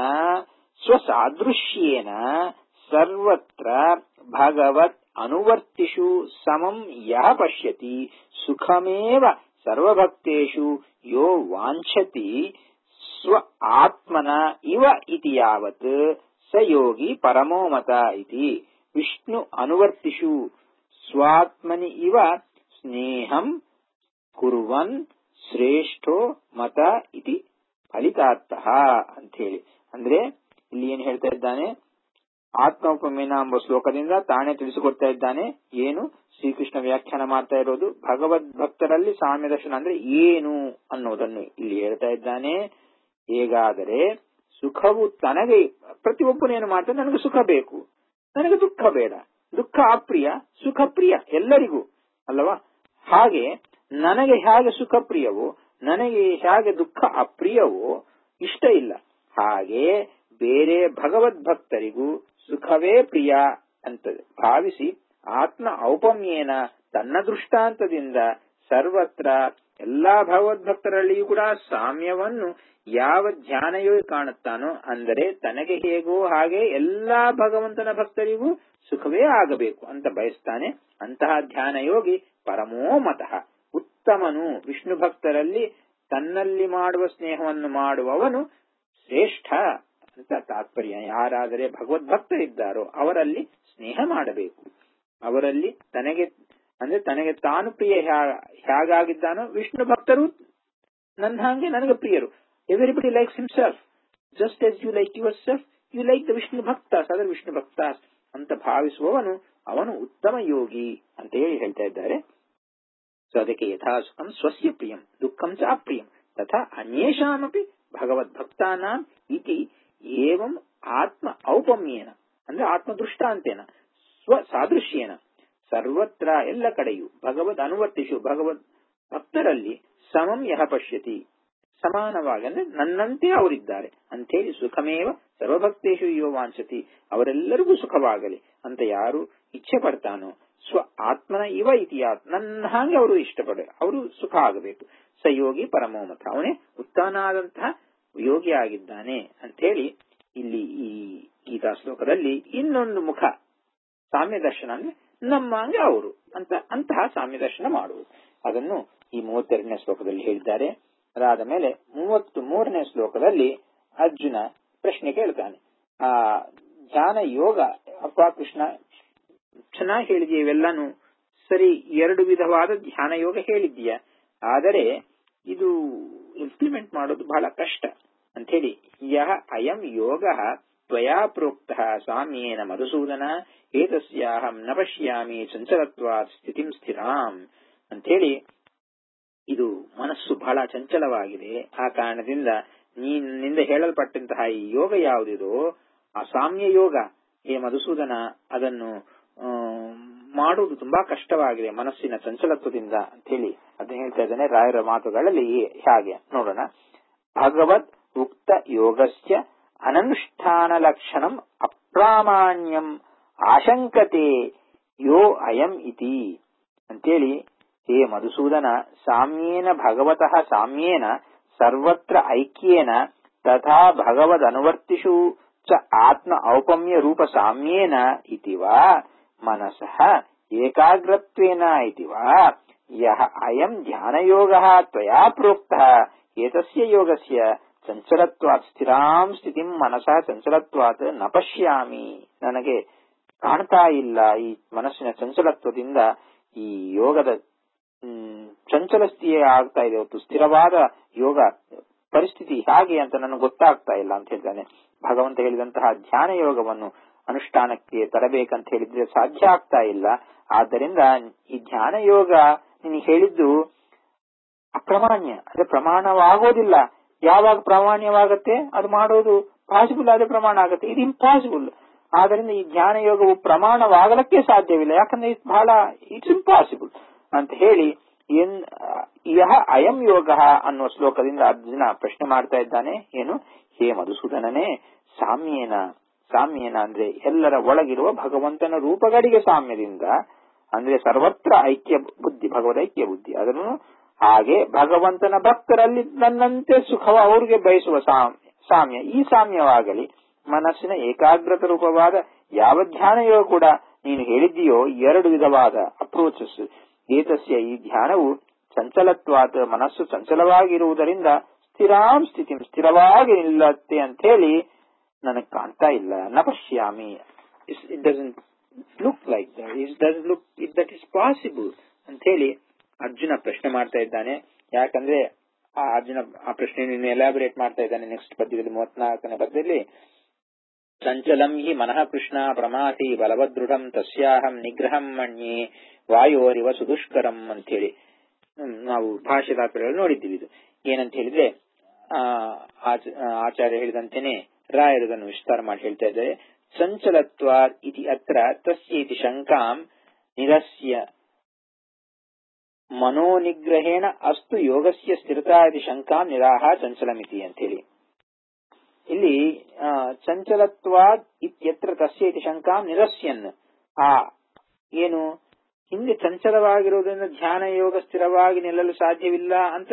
ಸ್ವಸಾದೃಶ್ಯೇನ ಸರ್ವತ್ರ ಭಗವತ್ ಅನುವರ್ತಿಷು ಸಮಂ ಯಃ ಪಶ್ಯತಿ ಸುಖಮೇವ ಸರ್ವಭಕ್ತೇಷು ಯೋ ವಾಂಛತಿ ಸ್ವ ಆತ್ಮನ ಇವ ಇತಿ ಯಾವತ್ ಸ ಯೋಗಿ ಪರಮೋ ಮತ ಇತಿ ವಿಷ್ಣು ಅನುವರ್ತಿಷು ಸ್ವಾತ್ಮನಿ ಇವ ಸ್ನೇಹಂ ಕುರ್ವನ್ ಶ್ರೇಷ್ಠೋ ಮತ ಇತಿ ಫಲಿತಾರ್ಥಃ ಅಂತ ಹೇಳಿ ಅಂದ್ರೆ ಇಲ್ಲಿ ಏನ್ ಹೇಳ್ತಾ ಇದ್ದಾನೆ ಆತ್ಮೋಪಮೇನ ಎಂಬ ಶ್ಲೋಕದಿಂದ ತಾನೇ ತಿಳಿಸಿಕೊಡ್ತಾ ಇದ್ದಾನೆ ಏನು ಶ್ರೀಕೃಷ್ಣ ವ್ಯಾಖ್ಯಾನ ಮಾಡ್ತಾ ಇರೋದು ಭಗವದ್ ಭಕ್ತರಲ್ಲಿ ಸಾಮ್ಯ ದರ್ಶನ ಅಂದ್ರೆ ಏನು ಅನ್ನೋದನ್ನು ಇಲ್ಲಿ ಹೇಳ್ತಾ ಇದ್ದಾನೆ ಹೇಗಾದರೆ ಸುಖವು ತನಗೆ ಪ್ರತಿಯೊಬ್ಬನೇನು ಮಾಡ್ತಾನೆ ನನಗೆ ಸುಖ ಬೇಕು ನನಗೆ ದುಃಖ ಬೇಡ ದುಃಖ ಅಪ್ರಿಯ ಸುಖ ಪ್ರಿಯ ಎಲ್ಲರಿಗೂ ಅಲ್ಲವಾ ಹಾಗೆ ನನಗೆ ಹೇಗೆ ಸುಖ ಪ್ರಿಯವೋ ನನಗೆ ಹೇಗೆ ದುಃಖ ಅಪ್ರಿಯವೋ ಇಷ್ಟ ಇಲ್ಲ ಹಾಗೆ ಬೇರೆ ಭಗವದ್ಭಕ್ತರಿಗೂ ಸುಖವೇ ಪ್ರಿಯ ಅಂತ ಭಾವಿಸಿ ಆತ್ಮ ಔಪಮ್ಯೇನ ತನ್ನ ದೃಷ್ಟಾಂತದಿಂದ ಸರ್ವತ್ರ ಎಲ್ಲಾ ಭಗವದ್ಭಕ್ತರಲ್ಲಿಯೂ ಕೂಡ ಸಾಮ್ಯವನ್ನು ಯಾವ ಧ್ಯಾನಯೋಗಿ ಕಾಣುತ್ತಾನೋ ಅಂದರೆ ತನಗೆ ಹೇಗೋ ಹಾಗೆ ಎಲ್ಲಾ ಭಗವಂತನ ಭಕ್ತರಿಗೂ ಸುಖವೇ ಆಗಬೇಕು ಅಂತ ಬಯಸ್ತಾನೆ ಅಂತಹ ಧ್ಯಾನ ಯೋಗಿ ಪರಮೋ ಮತಃ ಉತ್ತಮನು ವಿಷ್ಣು ಭಕ್ತರಲ್ಲಿ ತನ್ನಲ್ಲಿ ಮಾಡುವ ಸ್ನೇಹವನ್ನು ಮಾಡುವವನು ಶ್ರೇಷ್ಠ ಅಂತ ತಾತ್ಪರ್ಯ ಯಾರಾದರೆ ಭಗವದ್ಭಕ್ತರಿದ್ದಾರೋ ಅವರಲ್ಲಿ ಸ್ನೇಹ ಮಾಡಬೇಕು ಅವರಲ್ಲಿ ತನಗೆ ಅಂದ್ರೆ ತನಗೆ ತಾನು ಪ್ರಿಯ ಹೇಗಾಗಿದ್ದಾನೋ ವಿಷ್ಣು ಭಕ್ತರು ನನ್ನ ಹಾಗೆ ನನಗೆ ಪ್ರಿಯರು everybody likes himself just as you like yourself you like the Vishnu ಭಕ್ತಾಸ್ ಅದರ ವಿಷ್ಣು ಭಕ್ತಾಸ್ ಅಂತ ಭಾವಿಸುವವನು ಅವನು ಉತ್ತಮ ಯೋಗಿ ಅಂತ ಹೇಳಿ ಹೇಳ್ತಾ ಇದ್ದಾರೆ ಸೊ ಅದಕ್ಕೆ ಯಥಾಸುಖಂ ಸ್ವಸ್ಯ ಪ್ರಿಯಂ ದುಃಖಂ ಚ ಅಪ್ರಿಯಂ ತಥಾ ಅನ್ಯೇಷಾಮಪಿ ಭಗವದ್ಭಕ್ತಾನಾಂ ಇತಿ ಏವಂ ಆತ್ಮ ಔಪಮ್ಯೇನ ಅಂದ್ರೆ ಆತ್ಮ ದೃಷ್ಟಾಂತೇನ ಸ್ವ ಸಾದೃಶ್ಯೇನ ಸರ್ವತ್ರ ಎಲ್ಲ ಕಡೆಯೂ ಭಗವದ್ ಅನುವರ್ತಿಸು ಭಗವದ್ ಭಕ್ತರಲ್ಲಿ ಸಮಂ ಯಹ ಪಶ್ಯತಿ ಸಮಾನವಾಗಿ ಅಂದ್ರೆ ನನ್ನಂತೆ ಅವರಿದ್ದಾರೆ ಅಂತೇಳಿ ಸುಖಮೇವ ಸರ್ವಭಕ್ತೇಶು ಯೋ ವಾಂಚತಿ ಅವರೆಲ್ಲರಿಗೂ ಸುಖವಾಗಲಿ ಅಂತ ಯಾರು ಇಚ್ಛೆ ಪಡ್ತಾನೋ ಸ್ವ ಆತ್ಮನ ಇವ ಇತಿಹಾಸ ನನ್ನ ಹಾಗೆ ಅವರು ಇಷ್ಟಪಡ ಅವರು ಸುಖ ಆಗಬೇಕು ಸ ಯೋಗಿ ಪರಮೋಮತ ಅವನೇ ಉತ್ತಮನಾದಂತಹ ಯೋಗಿ ಆಗಿದ್ದಾನೆ ಅಂತ ಹೇಳಿ ಇಲ್ಲಿ ಈ ಗೀತಾ ಶ್ಲೋಕದಲ್ಲಿ ಇನ್ನೊಂದು ಮುಖ ಸಾಮ್ಯ ದರ್ಶನ ಅಂದ್ರೆ ನಮ್ಮ ಹಂಗೆ ಅವರು ಅಂತ ಅಂತಹ ಸಾಮ್ಯ ದರ್ಶನ ಮಾಡುವುದು ಅದನ್ನು ಈ ಮೂವತ್ತೆರಡನೇ ಶ್ಲೋಕದಲ್ಲಿ ಹೇಳಿದ್ದಾರೆ ಅದಾದ ಮೇಲೆ ಮೂವತ್ತು ಮೂರನೇ ಶ್ಲೋಕದಲ್ಲಿ ಅರ್ಜುನ ಪ್ರಶ್ನೆ ಕೇಳ್ತಾನೆ ಆ ಧ್ಯಾನ ಯೋಗ ಅಪ್ಪ ಕೃಷ್ಣ ಚೆನ್ನಾಗಿ ಹೇಳಿದೀಯ ಇವೆಲ್ಲಾನು ಸರಿ ಎರಡು ವಿಧವಾದ ಧ್ಯಾನ ಯೋಗ ಹೇಳಿದ್ದೀಯ ಆದರೆ ಇದು ಇಂಪ್ಲಿಮೆಂಟ್ ಮಾಡೋದು ಬಹಳ ಕಷ್ಟ ಅಂತ ಹೇಳಿ ಯಹ ಅಯಂ ಯೋಗ ತ್ವಯಾ ಪ್ರೋಕ್ತ ಸಾಮ್ಯೇನ ಮಧುಸೂದನ ಏತಸ್ಯಾಹಂ ನ ಪಶ್ಯಾಮಿ ಚಂಚಲತ್ವಾತ್ ಸ್ಥಿತಿಂ ಸ್ಥಿರಾಂ ಅಂಥೇಳಿ ಇದು ಮನಸ್ಸು ಬಹಳ ಚಂಚಲವಾಗಿದೆ ಆ ಕಾರಣದಿಂದ ನೀನಿಂದ ಹೇಳಲ್ಪಟ್ಟಂತಹ ಈ ಯೋಗ ಯಾವುದಿದೋ ಆ ಸಾಮ್ಯ ಯೋಗ ಏ ಮಧುಸೂದನ ಅದನ್ನು ಮಾಡುವುದು ತುಂಬಾ ಕಷ್ಟವಾಗಿದೆ ಮನಸ್ಸಿನ ಚಂಚಲತ್ವದಿಂದ ಅಂತ ಹೇಳಿ ಅದನ್ನ ಹೇಳ್ತಾ ಇದ್ದಾನೆ ರಾಯರ ಮಾತುಗಳಲ್ಲಿ ಹಾಗೆ ನೋಡೋಣ ಭಗವದ್ ಉಕ್ತ ಯೋಗಸ್ಯ ಅನನುಷ್ಠಾನ ಲಕ್ಷಣಂ ಅಪ್ರಾಮಾಣ್ಯಂ ಆಶಂಕತೆ ಯೋ ಅಯಂ ಇತಿ ಅಂತೇಳಿ ಹೇ ಮಧುಸೂದನ ಸಾಮ್ಯೇನ ಭಗವತಃ ಸಾಮ್ಯೇನ ಸರ್ವತ್ರ ಐಕ್ಯೇನ ತಥಾ ಭಗವದನುವರ್ತಿಷು ಚ ಆತ್ಮ ಔಪಮ್ಯ ರೂಪ ಸಾಮ್ಯೇನ ಇತಿ ವಾ ಮನಸಃ ಏಕಾಗ್ರತ್ವೇನ ಇತಿ ವಾ ಯಹ ಅಯಂ ಧ್ಯಾನಯೋಗಃ ತ್ವಯಾ ಪ್ರೋಕ್ತಃ ಏತಸ್ಯ ಯೋಗಸ್ಯ ಚಂಚಲತ್ವಾತ್ ಸ್ಥಿರಾಂ ಸ್ಥಿತಿಂ ಮನಸಃ ಚಂಚಲತ್ವಾತ್ ನ ಪಶ್ಯಾಮಿ ನನಗೆ ಕಾಣ್ತಾ ಇಲ್ಲ ಈ ಮನಸ್ಸಿನ ಚಂಚಲತ್ವದಿಂದ ಈ ಯೋಗದ ಹ್ಮ್, ಚಂಚಲ ಸ್ಥಿತಿಯೇ ಆಗ್ತಾ ಇದೆ ಹೊತ್ತು ಸ್ಥಿರವಾದ ಯೋಗ ಪರಿಸ್ಥಿತಿ ಹೇಗೆ ಅಂತ ನನಗೆ ಗೊತ್ತಾಗ್ತಾ ಇಲ್ಲ ಅಂತ ಹೇಳಿದ್ದಾನೆ ಭಗವಂತ ಹೇಳಿದಂತಹ ಧ್ಯಾನ ಯೋಗವನ್ನು ಅನುಷ್ಠಾನಕ್ಕೆ ತರಬೇಕಂತ ಹೇಳಿದ್ರೆ ಸಾಧ್ಯ ಆಗ್ತಾ ಇಲ್ಲ ಆದ್ದರಿಂದ ಈ ಧ್ಯಾನ ಯೋಗ ನೀನು ಹೇಳಿದ್ದು ಅಪ್ರಮಾಣ್ಯ ಅಂದ್ರೆ ಪ್ರಮಾಣವಾಗೋದಿಲ್ಲ ಯಾವಾಗ ಪ್ರಾಮಾಣ್ಯವಾಗತ್ತೆ ಅದು ಮಾಡೋದು ಪಾಸಿಬಲ್ ಆದ ಪ್ರಮಾಣ ಆಗುತ್ತೆ ಇದು ಇಂಪಾಸಿಬಲ್ ಆದ್ದರಿಂದ ಈ ಧ್ಯಾನ ಯೋಗವು ಪ್ರಮಾಣವಾಗಲಕ್ಕೆ ಸಾಧ್ಯವಿಲ್ಲ ಯಾಕಂದ್ರೆ ಇದು ಬಹಳ ಇಟ್ಸ್ ಇಂಪಾಸಿಬಲ್ ಅಂತ ಹೇಳಿ ಏನ್ ಯಹ ಅಯಂ ಯೋಗ ಅನ್ನುವ ಶ್ಲೋಕದಿಂದ ಅರ್ಜುನ ಪ್ರಶ್ನೆ ಮಾಡ್ತಾ ಇದ್ದಾನೆ ಏನು ಹೇ ಮಧುಸೂದನನೇ ಸಾಮ್ಯೇನ ಸಾಮ್ಯೇನ ಅಂದ್ರೆ ಎಲ್ಲರ ಒಳಗಿರುವ ಭಗವಂತನ ರೂಪಗಳಿಗೆ ಸಾಮ್ಯದಿಂದ ಅಂದ್ರೆ ಸರ್ವತ್ರ ಐಕ್ಯ ಬುದ್ಧಿ ಭಗವದ್ ಐಕ್ಯ ಬುದ್ಧಿ ಅದನ್ನು ಹಾಗೆ ಭಗವಂತನ ಭಕ್ತರಲ್ಲಿ ನನ್ನಂತೆ ಸುಖವ ಅವ್ರಿಗೆ ಬಯಸುವ ಸಾಮ್ಯ ಸಾಮ್ಯ ಈ ಸಾಮ್ಯವಾಗಲಿ ಮನಸ್ಸಿನ ಏಕಾಗ್ರತ ರೂಪವಾದ ಯಾವ ಧ್ಯಾನ ಯೋಗ ಕೂಡ ನೀನು ಹೇಳಿದ್ದೀಯೋ ಎರಡು ವಿಧವಾದ ಅಪ್ರೋಚಸ್ ಏತಸ್ಯ ಈ ಧ್ಯಾನವು ಚಂಚಲತ್ವಾದ ಮನಸ್ಸು ಚಂಚಲವಾಗಿರುವುದರಿಂದ ಸ್ಥಿರಾಂ ಸ್ಥಿತಿ ಸ್ಥಿರವಾಗಿ ನಿಲ್ಲತ್ತೆ ಅಂತ ಹೇಳಿ ನನಗೆ ಕಾಣ್ತಾ ಇಲ್ಲ ನ ಪಶ್ಯಾಮಿ it doesn't look like that it does look it that is possible ಅಂತ ಹೇಳಿ ಅರ್ಜುನ ಪ್ರಶ್ನೆ ಮಾಡ್ತಾ ಇದ್ದಾನೆ ಯಾಕಂದ್ರೆ ಆ ಅರ್ಜುನ ಆ ಪ್ರಶ್ನೆಯನ್ನು ಎಲಾಬರೇಟ್ ಮಾಡ್ತಾ ಇದ್ದಾನೆ ನೆಕ್ಸ್ಟ್ ಪದ್ಯದಲ್ಲಿ ಮೂವತ್ನಾಲ್ಕನೇ ಪದ್ಯದಲ್ಲಿ ಚಂಚಲಂ ಹಿ ಮನಃ ಕೃಷ್ಣ ಪ್ರಮಾತಿ ಬಲವದೃಢಂ ತಸ್ಯಾಹಂ ನಿಗ್ರಹಂ ಮಣ್ಯೆ ವಾಯೋರಿವ ಸುದುಷ್ಕರಂ ಅಂತ ಹೇಳಿ ನಾವು ಭಾಷೆದಾತರಲ್ಲಿ ನೋಡಿದ್ದೀವಿ ಇದು ಏನಂತ ಹೇಳಿದ್ರೆ ಆ ಆಚ- ಆಚಾರ್ಯ ಹೇಳಿದಂತೆನೆ ರಾಯರದನ್ನು ವಿಸ್ತಾರ ಮಾಡಿ ಹೇಳ್ತಾ ಇದ್ದಾರೆ ಚಂಚಲತ್ವ ಇತಿ ಅತ್ರ ತಸ್ಯ ಇತಿ ಶಂಕಾಂ ನಿರಸ್ಯ ಮನೋನಿಗ್ರಹೇಣ ಅಸ್ತು ಯೋಗಸ್ಯ ಸ್ಥಿರತಾ ಇತಿ ಶಂಕಾಂ ನಿರಾಹ ಚಂಚಲಮಿತಿ ಅಂತ ಹೇಳಿ ಇಲ್ಲಿ ಆ, ಚಂಚಲತ್ವಾದ್ ಇತ್ಯತ್ರ ತಸ್ಯ ಇತಿ ಶಂಕಾಂ ನಿರಸ್ಯನ್ ಆ ಏನು ಹಿಂದೆ ಚಂಚಲವಾಗಿರುವುದರಿಂದ ಧ್ಯಾನ ಯೋಗ ಸ್ಥಿರವಾಗಿ ನಿಲ್ಲಲು ಸಾಧ್ಯವಿಲ್ಲ ಅಂತ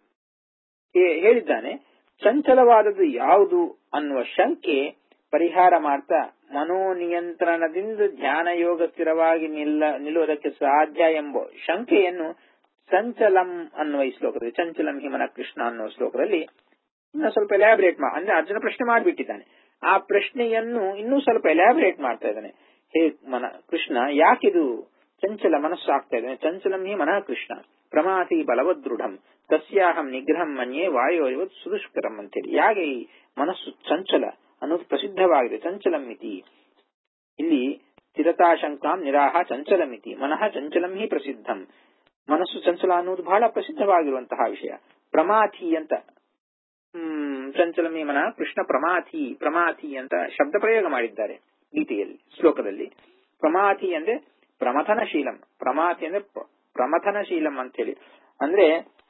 ಹೇ- ಹೇಳಿದ್ದಾನೆ ಚಂಚಲವಾದದ್ದು ಯಾವುದು ಅನ್ನುವ ಶಂಕೆ ಪರಿಹಾರ ಮಾಡ್ತಾ ಮನೋನಿಯಂತ್ರಣದಿಂದ ಧ್ಯಾನ ಯೋಗ ಸ್ಥಿರವಾಗಿ ನಿಲ್ಲ ನಿಲ್ಲುವುದಕ್ಕೆ ಸಾಧ್ಯ ಎಂಬ ಶಂಕೆಯನ್ನು ಚಂಚಲಂ ಅನ್ನುವ ಈ ಶ್ಲೋಕದಲ್ಲಿ ಚಂಚಲಂ ಹಿಮನ ಕೃಷ್ಣ ಅನ್ನುವ ಶ್ಲೋಕದಲ್ಲಿ ಇನ್ನು ಸ್ವಲ್ಪ ಎಲಾಬರೇಟ್ ಮಾ ಅಂದ್ರೆ ಅರ್ಜುನ ಪ್ರಶ್ನೆ ಮಾಡಿಬಿಟ್ಟಿದ್ದಾನೆ ಆ ಪ್ರಶ್ನೆಯನ್ನು ಇನ್ನೂ ಸ್ವಲ್ಪ ಎಲಾಬರೇಟ್ ಮಾಡ್ತಾ ಇದ್ದಾನೆ ಹೇ ಮನ ಕೃಷ್ಣ ಯಾಕಿದು ಚಂಚಲ ಮನಸ್ಸು ಆಗ್ತಾ ಇದ್ದಾನೆ ಚಂಚಲಂ ಹಿ ಮನಃ ಕೃಷ್ಣ ಪ್ರಮಾತಿ ಬಲವದೃಢಂ ತಸ್ಯಾಹಂ ನಿಗ್ರಹಂ ಮನ್ಯೆ ವಾಯೋ ಸುದುಷ್ಕರಂ ಅಂತೇಳಿ ಯಾಕೆ ಈ ಮನಸ್ಸು ಚಂಚಲ ಅನ್ನೋದು ಪ್ರಸಿದ್ಧವಾಗಿದೆ ಚಂಚಲಂ ಮಿತಿ ಇಲ್ಲಿ ಸ್ಥಿರತಾಶಂಕಾಂ ನಿರಾಹ ಚಂಚಲಮಿತಿ ಮನಃ ಚಂಚಲಂ ಹಿ ಪ್ರಸಿದ್ಧಂ ಮನಸ್ಸು ಚಂಚಲ ಅನ್ನೋದು ಬಹಳ ಪ್ರಸಿದ್ಧವಾಗಿರುವಂತಹ ವಿಷಯ ಪ್ರಮಾಥಿ ಅಂತ ಹ್ಮ್ ಚಂಚಲಮಿ ಮನ ಕೃಷ್ಣ ಪ್ರಮಾಥಿ ಪ್ರಮಾಥಿ ಅಂತ ಶಬ್ದ ಪ್ರಯೋಗ ಮಾಡಿದ್ದಾರೆ ಗೀತೆಯಲ್ಲಿ ಶ್ಲೋಕದಲ್ಲಿ ಪ್ರಮಾಥಿ ಅಂದ್ರೆ ಪ್ರಮಥನಶೀಲಂ ಪ್ರಮಾಥಿ ಅಂದ್ರೆ ಪ್ರ- ಪ್ರಮಥನಶೀಲಂ ಅಂತ ಹೇಳಿ ಅಂದ್ರೆ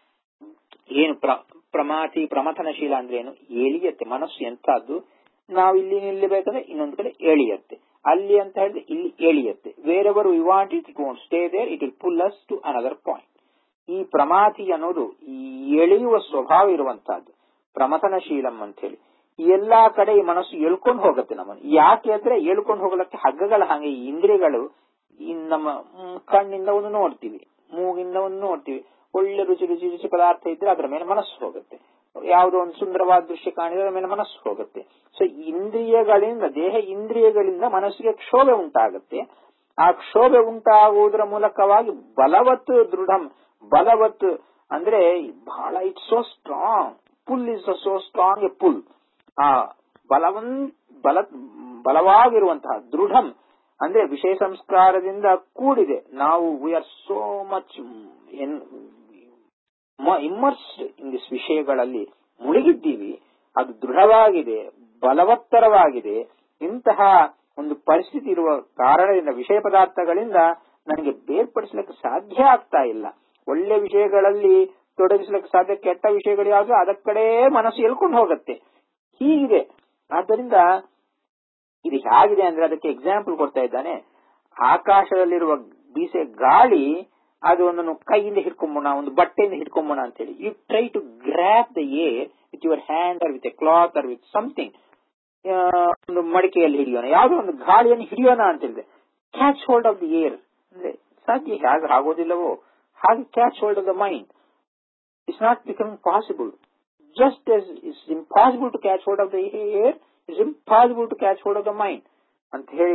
ಏನು ಪ್ರ ಪ್ರಮಾತಿ ಪ್ರಮಥನಶೀಲ ಅಂದ್ರೆ ಏನು ಎಳಿಯತ್ತೆ ಮನಸ್ಸು ಎಂತದ್ದು ನಾವು ಇಲ್ಲಿ ನಿಲ್ಲಬೇಕಂದ್ರೆ ಇನ್ನೊಂದು ಕಡೆ ಎಳಿಯತ್ತೆ ಅಲ್ಲಿ ಅಂತ ಹೇಳಿದ್ರೆ ಇಲ್ಲಿ ಎಳಿಯತ್ತೆ wherever you want it it won't stay there it will pull us to another point ಈ ಪ್ರಮಾತಿ ಅನ್ನೋದು ಈ ಎಳೆಯುವ ಸ್ವಭಾವ ಇರುವಂತಹದ್ದು ಪ್ರಮಥನಶೀಲಂ ಅಂತ ಹೇಳಿ ಎಲ್ಲಾ ಕಡೆ ಈ ಮನಸ್ಸು ಎಳ್ಕೊಂಡು ಹೋಗುತ್ತೆ ನಮ್ಮನ್ನು ಯಾಕೆ ಅಂದ್ರೆ ಎಳ್ಕೊಂಡು ಹೋಗಲಕ್ಕೆ ಹಗ್ಗಗಳ ಹಾಗೆ ಈ ಇಂದ್ರಿಯಗಳು ಈ ನಮ್ಮ ಮ್, ಕಣ್ಣಿಂದ ಒಂದು ನೋಡ್ತೀವಿ ಮೂಗಿಂದ ಒಂದು ನೋಡ್ತೀವಿ ಒಳ್ಳೆ ರುಚಿ ರುಚಿ ರುಚಿ ಪದಾರ್ಥ ಇದ್ರೆ ಅದರ ಮೇಲೆ ಮನಸ್ಸು ಹೋಗುತ್ತೆ ಯಾವುದೋ ಒಂದು ಸುಂದರವಾದ ದೃಶ್ಯ ಕಾಣಿದ್ರೆ ಅದರ ಮೇಲೆ ಮನಸ್ಸು ಹೋಗುತ್ತೆ ಸೊ ಇಂದ್ರಿಯಗಳಿಂದ ದೇಹ ಇಂದ್ರಿಯಗಳಿಂದ ಮನಸ್ಸಿಗೆ ಕ್ಷೋಭೆ ಉಂಟಾಗುತ್ತೆ ಆ ಕ್ಷೋಭೆ ಉಂಟಾಗುವುದರ ಮೂಲಕವಾಗಿ ಬಲವತ್ ದೃಢಂ ಬಲವತ್ ಅಂದ್ರೆ ಬಹಳ it's so strong pull is so strong a pull ಆ ಬಲವನ್ ಬಲ ಬಲವಾಗಿರುವಂತಹ ದೃಢಂ ಅಂದ್ರೆ ವಿಷಯ ಸಂಸ್ಕಾರದಿಂದ ಕೂಡಿದೆ ನಾವು we are so much immersed in this ವಿಷಯಗಳಲ್ಲಿ ಮುಳುಗಿದ್ದೀವಿ ಅದು ದೃಢವಾಗಿದೆ ಬಲವತ್ತರವಾಗಿದೆ ಇಂತಹ ಒಂದು ಪರಿಸ್ಥಿತಿ ಇರುವ ಕಾರಣದಿಂದ ವಿಷಯ ಪದಾರ್ಥಗಳಿಂದ ನನಗೆ ಬೇರ್ಪಡಿಸಲಿಕ್ಕೆ ಸಾಧ್ಯ ಆಗ್ತಾ ಇಲ್ಲ ಒಳ್ಳೆ ವಿಷಯಗಳಲ್ಲಿ ತೊಡಗಿಸಲಿಕ್ಕೆ ಸಾಧ್ಯ ಕೆಟ್ಟ ವಿಷಯಗಳು ಯಾವುದು ಅದರ ಕಡೆ ಮನಸ್ಸು ಎಳ್ಕೊಂಡು ಹೋಗುತ್ತೆ ಹೀಗಿದೆ ಆದ್ದರಿಂದ ಇದು ಹೇಗಿದೆ ಅಂದ್ರೆ ಅದಕ್ಕೆ ಎಕ್ಸಾಂಪಲ್ ಕೊಡ್ತಾ ಇದ್ದಾನೆ ಆಕಾಶದಲ್ಲಿರುವ ಬೀಸೆ ಗಾಳಿ ಅದು ಒಂದನ್ನು ಕೈಯಿಂದ ಹಿಡ್ಕೊಂಬೋಣ ಒಂದು ಬಟ್ಟೆಯಿಂದ ಹಿಡ್ಕೊಂಬೋಣ ಅಂತ ಹೇಳಿ you try to grab the air with your hand or with a cloth or with something ಒಂದು ಮಡಿಕೆಯಲ್ಲಿ ಹಿಡಿಯೋಣ ಯಾವುದೋ ಒಂದು ಗಾಳಿಯನ್ನು ಹಿಡಿಯೋಣ ಅಂತ ಹೇಳಿದ್ರೆ catch hold of the air ಅಂದ್ರೆ ಸಾಧ್ಯ ಹೇಗೆ ಆಗೋದಿಲ್ಲವೋ ಹಾಗೆ catch hold of the mind it's not becoming possible just as it's impossible to catch hold of the air it's impossible to catch hold of the mind ಅಂತ ಹೇಳಿ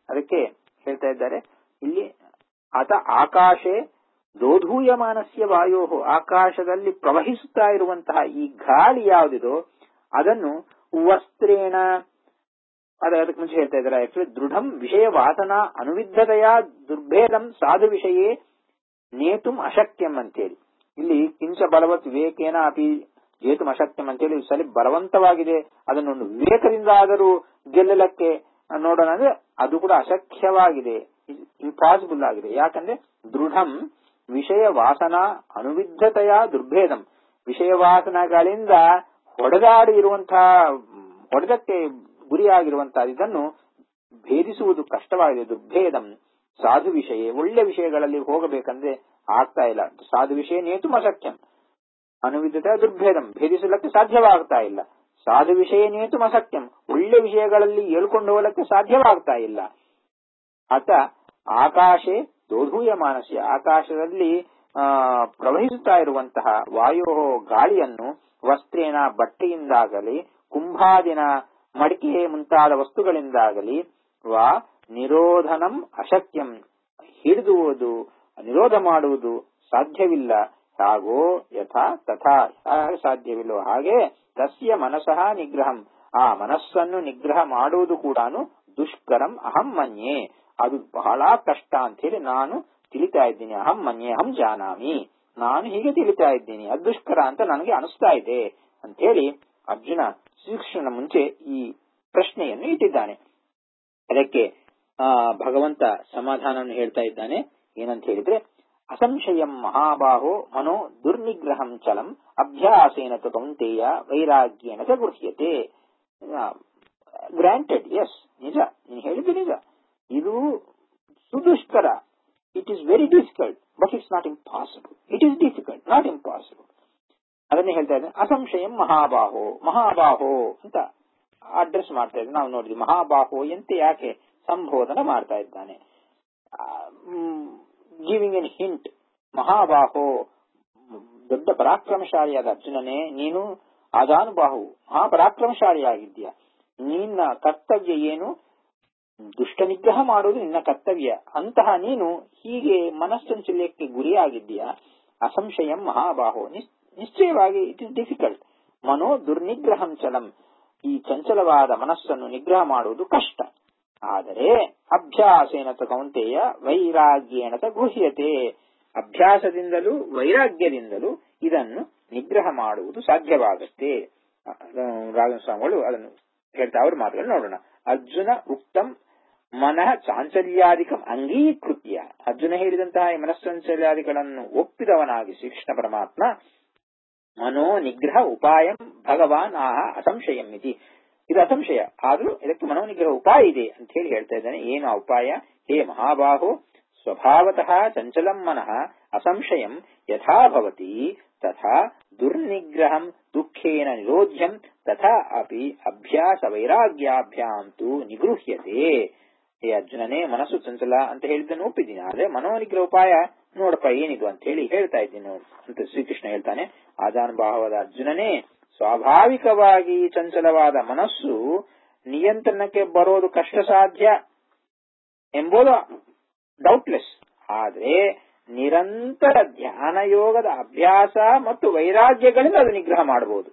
ಅದಕ್ಕೆ ಹೇಳ್ತಾ ಇದ್ದಾರೆ ಇಲ್ಲಿ ಆತ ಆಕಾಶೆ ದೋಧೂಯಮಾನಸ್ಯ ವಾಯೋ ಆಕಾಶದಲ್ಲಿ ಪ್ರವಹಿಸುತ್ತಾ ಇರುವಂತಹ ಈ ಗಾಳಿ ಯಾವುದಿದೋ ಅದನ್ನು ವಸ್ತ್ರೇಣ ಅದ ಅದಕ್ಕೆ ಮುಂಚೆ ಹೇಳ್ತಾ ಇದ್ದಾರೆ ಆಕ್ಚುಲಿ ದೃಢಂ ವಿಷಯ ವಾಸನ ಅನುವಿದ್ಧತೆಯ ದುರ್ಭೇದಂ ಸಾಧು ವಿಷಯೇ ನೇತುಂ ಅಶಕ್ಯಂ ಅಂತೇಳಿ ಇಲ್ಲಿ ಕಿಂಚ ಬಲವತ್ ವಿವೇಕೇನ ಅಪಿ ಜೇತುಂ ಅಶಕ್ಯಂ ಅಂತೇಳಿ ಸರಿ ಬಲವಂತವಾಗಿದೆ ಅದನ್ನೊಂದು ವಿವೇಕದಿಂದ ಆದರೂ ಗೆಲ್ಲಲಕ್ಕೆ ನೋಡೋಣ ಅಂದ್ರೆ ಅದು ಕೂಡ ಅಶಕ್ಯವಾಗಿದೆ ಇಂಪಾಸಿಬಲ್ ಆಗಿದೆ ಯಾಕಂದ್ರೆ ದೃಢಂ ವಿಷಯ ವಾಸನ ಅನುವಿದ್ಧತೆಯ ದುರ್ಭೇದಂ ವಿಷಯ ವಾಸನಗಳಿಂದ ಹೊಡೆದಾಡಿ ಇರುವಂತಹ ಹೊಡೆದಕ್ಕೆ ಗುರಿಯಾಗಿರುವಂತಹ ಇದನ್ನು ಭೇದಿಸುವುದು ಕಷ್ಟವಾಗಿದೆ ದುರ್ಭೇದಂ ಸಾಧು ವಿಷಯ ಒಳ್ಳೆ ವಿಷಯಗಳಲ್ಲಿ ಹೋಗಬೇಕಂದ್ರೆ ಆಗ್ತಾ ಇಲ್ಲ ಸಾಧು ವಿಷಯ ನೇತು ಅಸಖ್ಯಂ ಅನುವಿದ್ಧತೆ ದುರ್ಭೇದಂ ಭೇದಿಸಲಿಕ್ಕೆ ಸಾಧ್ಯವಾಗ್ತಾ ಇಲ್ಲ ಸಾಧು ವಿಷಯ ನೇತು ಅಸಖ್ಯಂ ಒಳ್ಳೆ ವಿಷಯಗಳಲ್ಲಿ ಹೇಳ್ಕೊಂಡು ಹೋಗಲಿಕ್ಕೆ ಸಾಧ್ಯವಾಗ್ತಾ ಇಲ್ಲ ಆತ ಆಕಾಶೆ ದೋಧೂಯ ಮಾನಸ್ಯ ಆಕಾಶದಲ್ಲಿ ಆ ಪ್ರವಹಿಸುತ್ತಾ ಇರುವಂತಹ ವಾಯೋ ಗಾಳಿಯನ್ನು ವಸ್ತ್ರೇನ ಬಟ್ಟೆಯಿಂದಾಗಲಿ ಕುಂಭಾದಿನ ಮಡಿಕೆ ಮುಂತಾದ ವಸ್ತುಗಳಿಂದಾಗಲಿ ವಾ ನಿರೋಧನಂ ಅಶಕ್ಯಂ ಹಿಡಿದುವುದು ನಿರೋಧ ಮಾಡುವುದು ಸಾಧ್ಯವಿಲ್ಲ ಹಾಗೋ ಯಥಾ ತಥಾ ಸಾಧ್ಯವಿಲ್ಲೋ ಹಾಗೆ ತಸ್ಯ ಮನಸಃ ನಿಗ್ರಹಂ ಆ ಮನಸ್ಸನ್ನು ನಿಗ್ರಹ ಮಾಡುವುದು ಕೂಡ ದುಷ್ಕರಂ ಅಹಂ ಮನ್ಯೆ ಅದು ಬಹಳ ಕಷ್ಟ ಅಂತ ಹೇಳಿ ನಾನು ತಿಳಿತಾ ಇದ್ದೀನಿ ಅಹಂ ಮನ್ಯೆ ಅಹಂ ಜಾನಾಮಿ ನಾನು ಹೀಗೆ ತಿಳಿತಾ ಇದ್ದೀನಿ ಅದು ದುಷ್ಕರ ಅಂತ ನನಗೆ ಅನಿಸ್ತಾ ಇದೆ ಅಂತ ಹೇಳಿ ಅರ್ಜುನ ಶ್ರೀಕೃಷ್ಣನ ಮುಂಚೆ ಈ ಪ್ರಶ್ನೆಯನ್ನು ಇಟ್ಟಿದ್ದಾನೆ ಅದಕ್ಕೆ ಆ ಭಗವಂತ ಸಮಾಧಾನವನ್ನು ಹೇಳ್ತಾ ಇದ್ದಾನೆ ಏನಂತ ಹೇಳಿದ್ರೆ ಅಸಂಶಯಂ ಮಹಾಬಾಹೋ ಮನೋ ದುರ್ನಿಗ್ರಹಂ ಚಲಂ ಅಭ್ಯಾಸೇನ ಕೌಂತೆಯ ವೈರಾಗ್ಯೇನ ಚ ಗೃಹ್ಯತೆ ಗ್ರಾಂಟೆಡ್ ಎಸ್ ನಿಜ ನೀನು ಹೇಳಿದ್ದು ನಿಜ ಇದು ಸುದುಷ್ಕರ it is very difficult but it's not impossible it is difficult not impossible ಅದನ್ನೇ ಹೇಳ್ತಾ ಇದ್ದೇನೆ ಅಸಂಶಯಂ ಮಹಾಬಾಹೋ ಮಹಾಬಾಹೋ ಅಂತ ಅಡ್ರೆಸ್ ಮಾಡ್ತಾ ಇದ್ದೇನೆ ನಾವು ನೋಡಿದ್ವಿ ಮಹಾಬಾಹೋ ಎಂತ ಯಾಕೆ ಸಂಬೋಧನೆ ಮಾಡ್ತಾ ಇದ್ದಾನೆ ಗಿವಿಂಗ್ ಎನ್ ಹಿಂಟ್ ಮಹಾಬಾಹೋ ದೊಡ್ಡ ಪರಾಕ್ರಮಶಾಲಿಯಾದ ಅರ್ಜುನನೇ ನೀನು ಆದಾನುಬಾಹು ಮಹಾಪರಾಕ್ರಮಶಾಲಿಯಾಗಿದ್ದೀಯ ನಿನ್ನ ಕರ್ತವ್ಯ ಏನು ದುಷ್ಟ ನಿಗ್ರಹ ಮಾಡುವುದು ನಿನ್ನ ಕರ್ತವ್ಯ ಅಂತಹ ನೀನು ಹೀಗೆ ಮನಸ್ಸಂಚಲ್ಯಕ್ಕೆ ಗುರಿಯಾಗಿದ್ದೀಯ ಅಸಂಶಯಂ ಮಹಾಬಾಹೋ ನಿಶ್ಚಯವಾಗಿ ಇಟ್ ಇಸ್ ಡಿಫಿಕಲ್ಟ್ ಮನೋ ದುರ್ನಿಗ್ರಹಂ ಚಲಂ ಈ ಚಂಚಲವಾದ ಮನಸ್ಸನ್ನು ನಿಗ್ರಹ ಮಾಡುವುದು ಕಷ್ಟ ಆದರೆ ಅಭ್ಯಾಸೇನ ಕೌಂತೆಯ ವೈರಾಗ್ಯೇನ ಗೃಹ್ಯತೆ ಅಭ್ಯಾಸದಿಂದಲೂ ವೈರಾಗ್ಯದಿಂದಲೂ ಇದನ್ನು ನಿಗ್ರಹ ಮಾಡುವುದು ಸಾಧ್ಯವಾಗುತ್ತೆ ರಾಘವ ಸ್ವಾಮಿಗಳು ಅದನ್ನು ಹೇಳ್ತಾ ಅವ್ರ ಮಾತುಗಳು ನೋಡೋಣ ಅರ್ಜುನ ಉಕ್ತಂ ಮನಃ ಚಾಂಚಲ್ಯಾಧಿಕಂ ಅಂಗೀಕೃತ್ಯ ಅರ್ಜುನ ಹೇಳಿದಂತಹ ಈ ಮನಸ್ಸಂಚಲ್ಯಾದಿಗಳನ್ನು ಒಪ್ಪಿದವನಾಗಿ ಶ್ರೀಕೃಷ್ಣ ಪರಮಾತ್ಮ ಮನೋ ನಿಗ್ರಹ ಉಪಾಯಂ ಭಗವಾನ್ ಆಹ ಅಸಂಶಯಂ ಇತಿ ಇದು ಅಸಂಶಯ ಆದ್ರೂ ಇದಕ್ಕೆ ಮನೋನಿಗ್ರಹ ಉಪಾಯ ಇದೆ ಅಂತ ಹೇಳಿ ಹೇಳ್ತಾ ಇದ್ದಾನೆ ಏನು ಆ ಉಪಾಯ ಹೇ ಮಹಾಬಾಹೋ ಸ್ವಭಾವತಃ ಚಂಚಲಂ ಮನಃ ಅಸಂಶಯಂ ಯಥಾ ಭವತಿ ತಥಾ ದುರ್ನಿಗ್ರಹಂ ದುಃಖೇನ ನಿರೋಧ್ಯಂ ತಥಾ ಅಪಿ ಅಭ್ಯಾಸ ವೈರಾಗ್ಯಾಭ್ಯಾಂ ತು ನಿಗೃಹ್ಯತೆ ಹೇ ಅರ್ಜುನನೇ ಮನಸ್ಸು ಚಂಚಲ ಅಂತ ಹೇಳಿದ್ದನ್ನು ಒಪ್ಪಿದ್ದೀನಿ ಆದ್ರೆ ಮನೋನಿಗ್ರಹ ಉಪಾಯ ನೋಡಪ್ಪ ಏನಿದು ಅಂತ ಹೇಳಿ ಹೇಳ್ತಾ ಇದ್ದೀನಿ ಅಂತ ಶ್ರೀಕೃಷ್ಣ ಹೇಳ್ತಾನೆ ಆಜಾನುಭಾವದ ಅರ್ಜುನನೇ ಸ್ವಾಭಾವಿಕವಾಗಿ ಚಂಚಲವಾದ ಮನಸ್ಸು ನಿಯಂತ್ರಣಕ್ಕೆ ಬರೋದು ಕಷ್ಟ ಸಾಧ್ಯ ಎಂಬುದು ಡೌಟ್ಲೆಸ್ ಆದ್ರೆ ನಿರಂತರ ಧ್ಯಾನ ಯೋಗದ ಅಭ್ಯಾಸ ಮತ್ತು ವೈರಾಗ್ಯಗಳಿಂದ ಅದು ನಿಗ್ರಹ ಮಾಡಬಹುದು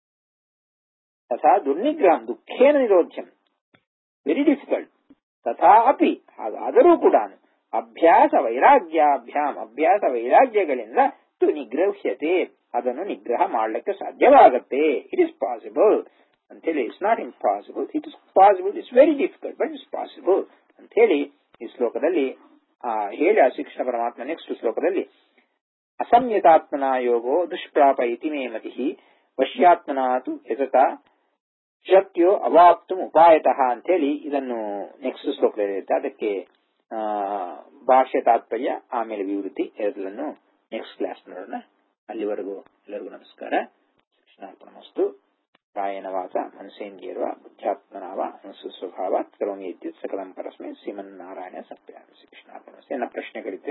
ತಥಾ ದುರ್ನಿಗ್ರಹಂ ದುಃಖೇನ ನಿರೋಧ್ಯಂ ವೆರಿ ಡಿಫಿಕಲ್ಟ್ ತಥಾ ಅಪಿ ಹಾಗಾದರೂ ಕೂಡ ಅಭ್ಯಾಸ ವೈರಾಗ್ಯಾಭ್ಯಾಂ ಅಭ್ಯಾಸ ವೈರಾಗ್ಯಗಳಿಂದ ತು ನಿಗ್ರಹ್ಯತೆ ಅದನ್ನು ನಿಗ್ರಹ ಮಾಡಲಿಕ್ಕೆ ಸಾಧ್ಯವಾಗತ್ತೆ ಇಟ್ ಇಸ್ ಪಾಸಿಬಲ್ ಅಂತ ಹೇಳಿ it's not impossible it is possible it's very difficult but it's possible ಅಂತ ಹೇಳಿ ಈ ಶ್ಲೋಕದಲ್ಲಿ ಆ ಹೇಳಿ ಆ ಶಿಕ್ಷಣ ಪರಮಾತ್ಮ ನೆಕ್ಸ್ಟ್ ಶ್ಲೋಕದಲ್ಲಿ ಅಸಂಯತಾತ್ಮನ ಯೋಗೋ ದುಷ್ಪ್ರಾಪ ಇತಿ ಮೇ ಮತಿ ವಶ್ಯಾತ್ಮನಾತು ಯತತ ಶಕ್ತಿಯೋ ಅವಾಪ್ತು ಉಪಾಯತಃ ಅಂತ ಹೇಳಿ ಇದನ್ನು ನೆಕ್ಸ್ಟ್ ಶ್ಲೋಕದಲ್ಲಿ ಇರುತ್ತೆ ಅದಕ್ಕೆ ಭಾಷ್ಯ ತಾತ್ಪರ್ಯ ಆಮೇಲೆ ವಿವೃತಿ ಎಲ್ಲವನ್ನು ನೆಕ್ಸ್ಟ್ ಕ್ಲಾಸ್ ನೋಡೋಣ ಅಲ್ಲಿವರೆಗೂ ಎಲ್ಲರಿಗೂ ನಮಸ್ಕಾರ ಕೃಷ್ಣಾರ್ಪಣಮಸ್ತು ಕಾಯನ ವಾಚ ಮನಸೇಂದ್ರಿಯರ್ವ ಬುದ್ಧಾತ್ಮನಾವ ಅನುಸು ಸ್ವಭಾವ ಕರೋಮಿ ಇತ್ಯುತ್ ಸಕಲಂ ಪರಸ್ಮೈ ಶ್ರೀಮನ್ನಾರಾಯಣ ಸತ್ಯ ಶ್ರೀಕೃಷ್ಣಾರ್ಪಣಮಸ್ತು ನನ್ನ ಪ್ರಶ್ನೆಗಳಿದ್ರೆ